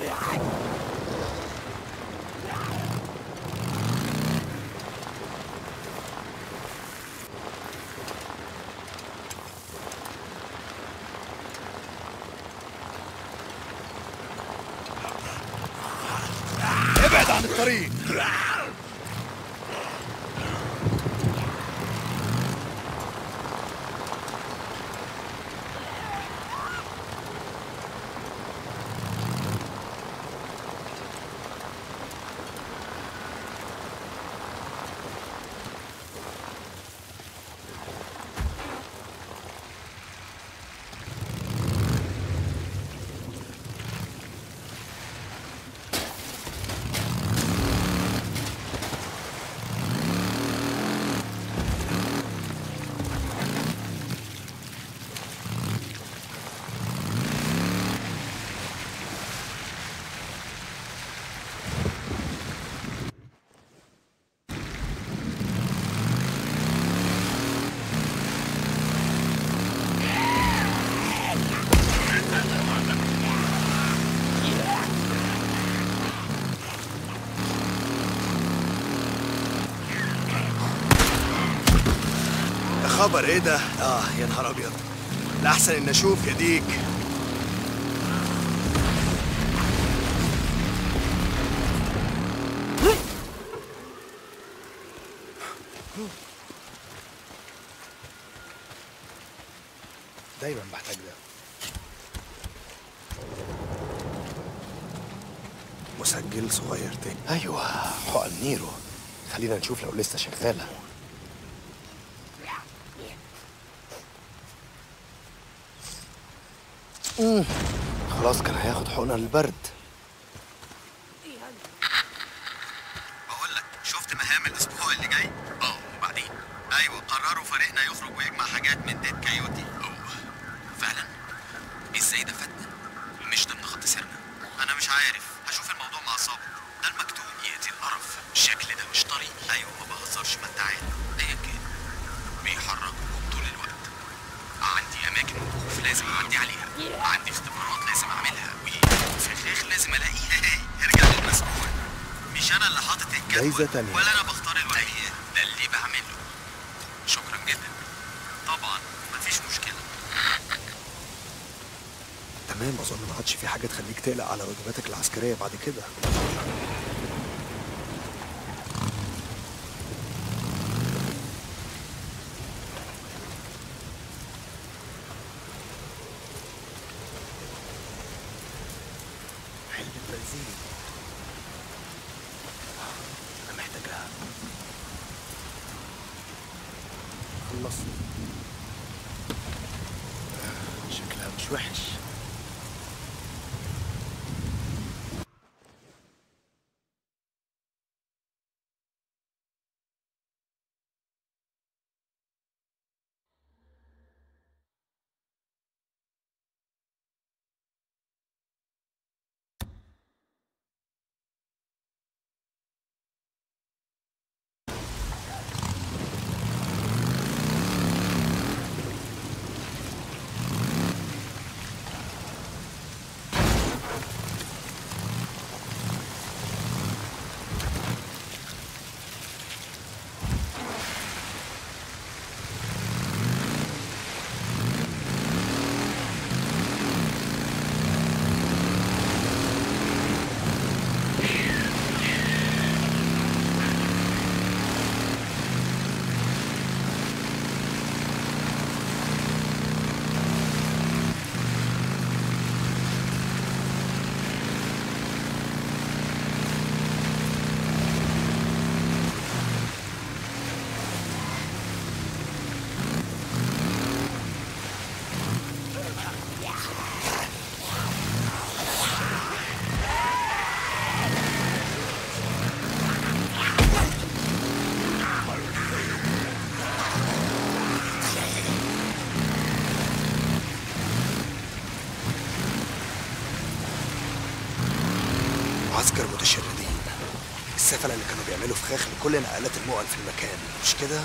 ابعد عن الطريق يا خبر ايه ده؟ اه يا نهار ابيض الاحسن ان اشوف يا ديك دايما بحتاج ده مسجل صغير تاني ايوه حقن نيرو خلينا نشوف لو لسه شغاله مم. خلاص كان هياخد حقنه للبرد بقول لك شفت مهام الاسبوع اللي جاي؟ اه وبعدين؟ ايوه قرروا فريقنا يخرج ويجمع حاجات من ديد كايوتي اوه فعلا؟ ازاي ده فاتنا؟ مش ضمن خط سيرنا انا مش عارف هشوف الموضوع مع صابر ده المكتوب يأتي القرف الشكل ده مش طريقي ايوه ما بهزرش ما انت عارف ايا كان بيحركوا طول الوقت عندي اماكن وقوف لازم اعدي عليها عندي اختبارات لازم اعملها وفخاخ لازم الاقيها ارجع للمسؤول مش انا اللي حاطط الجدول جايزة تانية. ولا انا بختار الولايات ده اللي بعمله شكرا جدا طبعا مفيش مشكله تمام اظن ما عادش في حاجه تخليك تقلق على واجباتك العسكريه بعد كده علبة بنزين انا محتاجها خلصت شكلها مش وحش معسكر متشردين السفلة اللي كانوا بيعملوا فخاخ لكل نقلات المؤن في المكان مش كده؟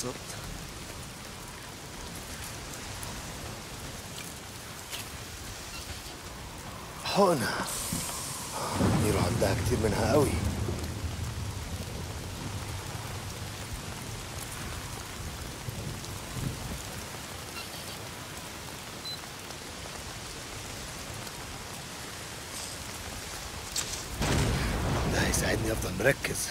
بالظبط حقنة ميرو عندها كتير منها قوي ده هيساعدني افضل مركز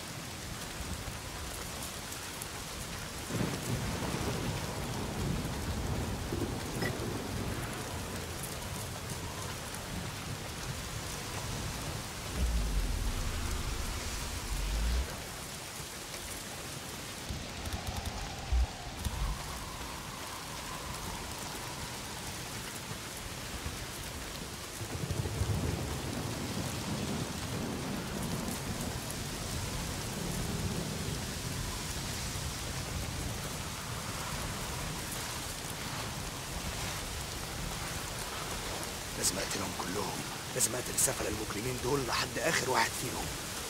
لازم اقتلهم كلهم لازم اقتل السفلة المجرمين دول لحد اخر واحد فيهم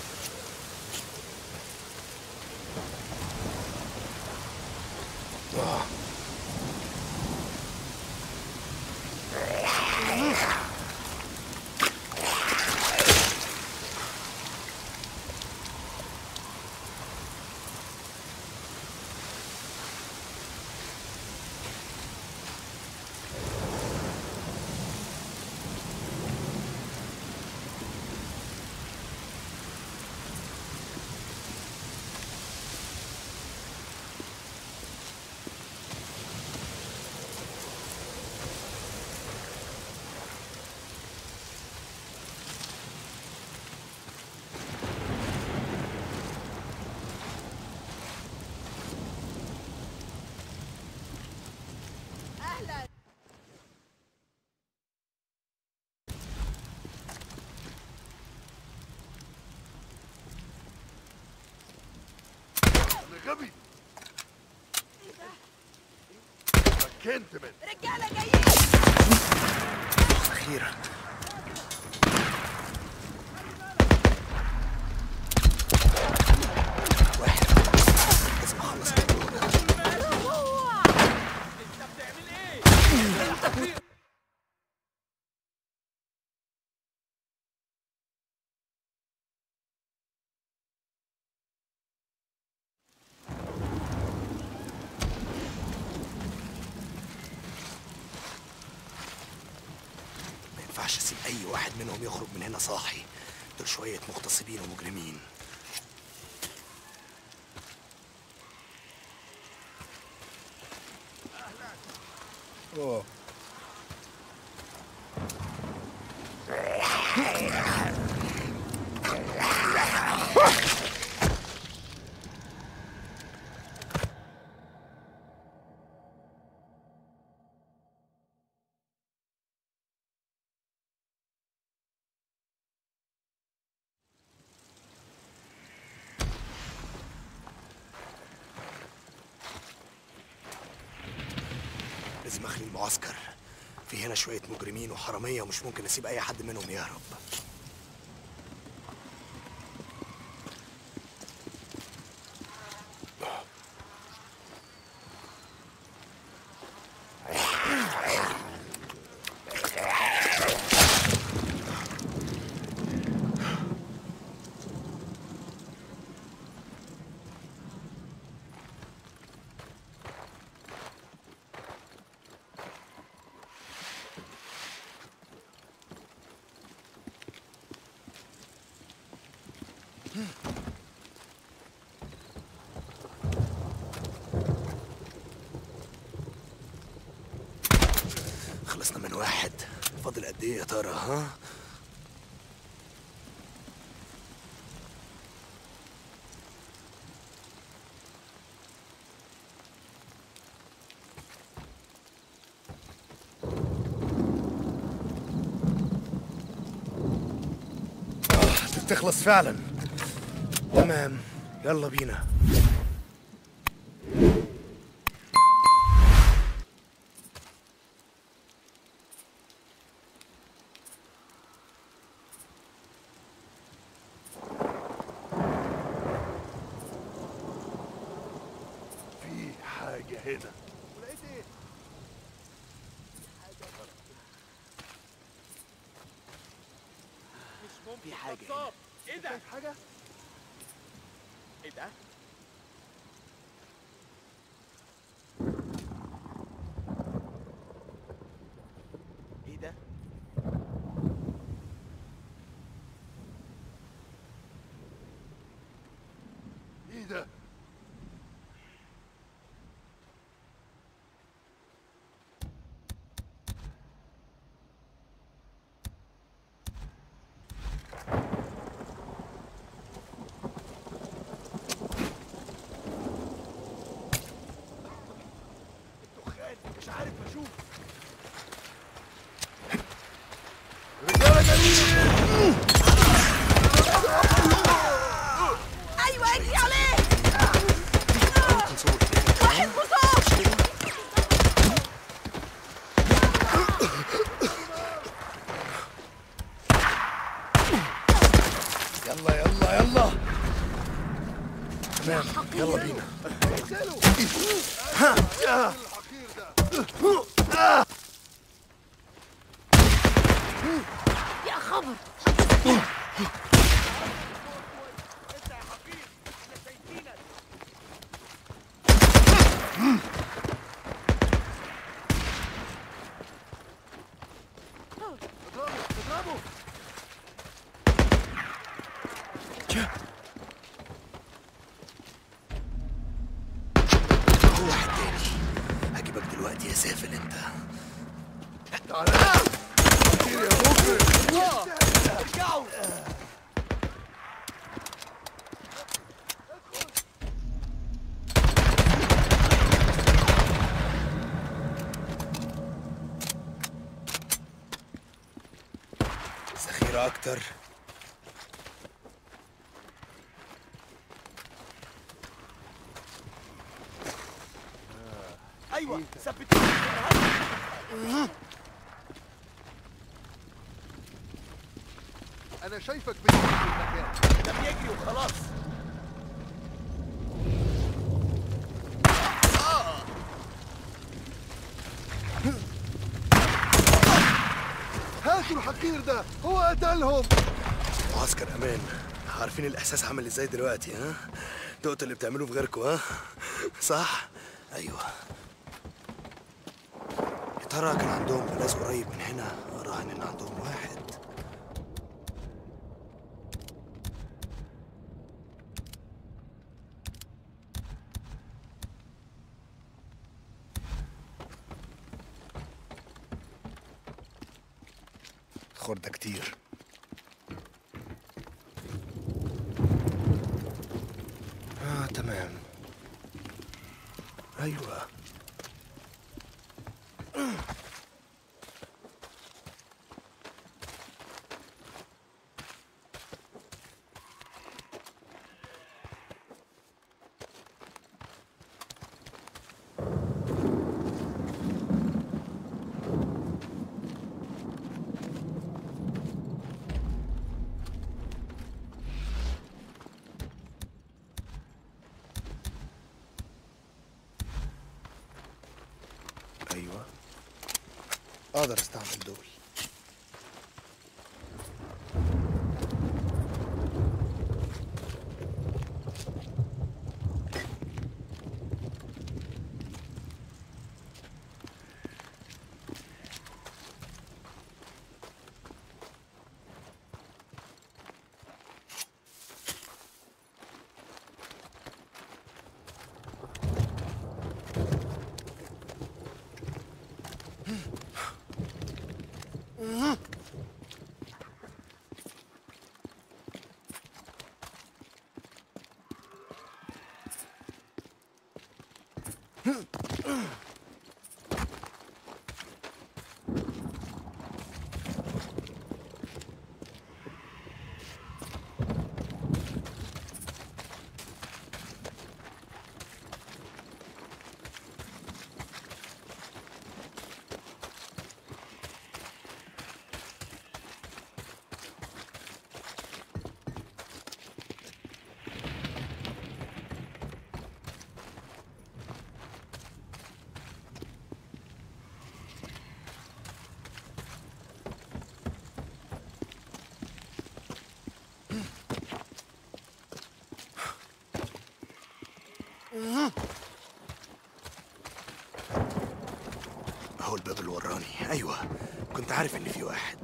آه. اهلا انا غبي مكنت من رجاله جايين اخيرا واحد لازم اخلص الموضوع ده ما ينفعش اسيب اي واحد منهم يخرج من هنا صاحي دول شويه مغتصبين ومجرمين أوه. لازم اخلي المعسكر في هنا شويه مجرمين وحراميه ومش ممكن اسيب اي حد منهم يهرب خلصنا من واحد فاضل قد ايه يا ترى ها آه، تخلص فعلا تمام يلا بينا في هنا ولقيت ايه؟ مش ممكن في حاجة نصاب. ايه ده؟ شايف حاجة؟ ايه ده؟ ايه ده؟ ايه ده؟ الدخان مش عارف اشوف رجاله جميله ايوه اجري عليه واحد مصاب يلا يلا يلا تمام يلا بينا اقتلوا الحقير ده يا خبر انت يا حقير احنا شايفينك اضربوا اضربوا هو واحد تاني هجيبك دلوقتي يا سافل انت تعالى حقير يا مجرم ارجعوا ذخيرة أكتر ايوه ثبتوا انا شايفك بتجري في المكان ده بيجري وخلاص هاتوا الحقير ده هو قتلهم معسكر أمان عارفين الإحساس عامل إزاي دلوقتي ها؟ دقت اللي بتعملوه في غيركوا ها؟ صح؟ أيوه يا ترى كان عندهم ناس قريب من هنا أراهن إن عندهم واحد خردة كتير آه تمام أيوة أيوة أقدر أستعمل دول اهو الباب اللي وراني ايوه كنت عارف ان في واحد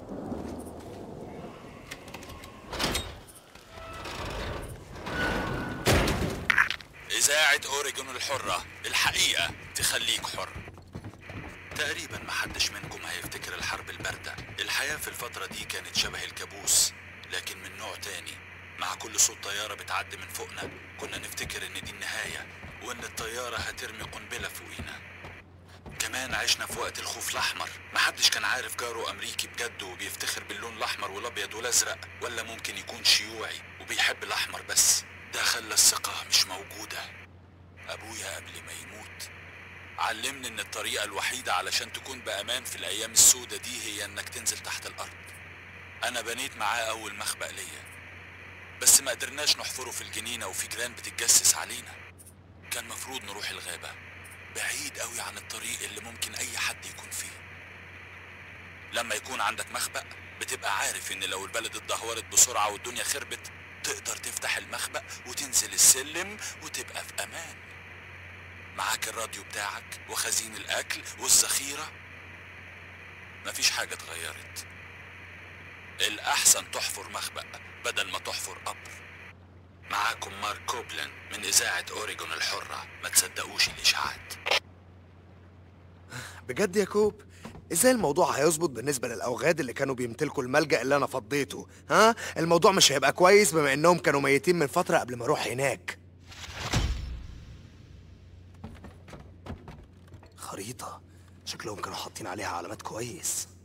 إذاعة أوريجون الحرة الحقيقة تخليك حر تقريبا محدش منكم هيفتكر الحرب الباردة الحياة في الفترة دي كانت شبه الكابوس لكن من نوع تاني مع كل صوت طيارة بتعدي من فوقنا كنا نفتكر إن دي النهاية وإن الطيارة هترمي قنبلة فوقينا كمان عشنا في وقت الخوف الأحمر محدش كان عارف جاره أمريكي بجد وبيفتخر باللون الأحمر والأبيض والأزرق ولا ممكن يكون شيوعي وبيحب الأحمر بس ده خلى الثقة مش موجودة أبويا قبل ما يموت علمني إن الطريقة الوحيدة علشان تكون بأمان في الأيام السودة دي هي إنك تنزل تحت الأرض أنا بنيت معاه أول مخبأ ليا بس ما قدرناش نحفره في الجنينة وفي جيران بتتجسس علينا كان مفروض نروح الغابة بعيد قوي عن الطريق اللي ممكن أي حد يكون فيه لما يكون عندك مخبأ بتبقى عارف إن لو البلد اتدهورت بسرعة والدنيا خربت تقدر تفتح المخبأ وتنزل السلم وتبقى في أمان معاك الراديو بتاعك وخزين الأكل والذخيرة مفيش حاجة اتغيرت الأحسن تحفر مخبأ بدل ما تحفر قبر معاكم مارك كوبلان من إذاعة أوريجون الحرة ما تصدقوش الإشاعات بجد يا كوب ازاي الموضوع هيظبط بالنسبة للأوغاد اللي كانوا بيمتلكوا الملجأ اللي أنا فضيته ها الموضوع مش هيبقى كويس بما إنهم كانوا ميتين من فترة قبل ما أروح هناك خريطة شكلهم كانوا حاطين عليها علامات كويس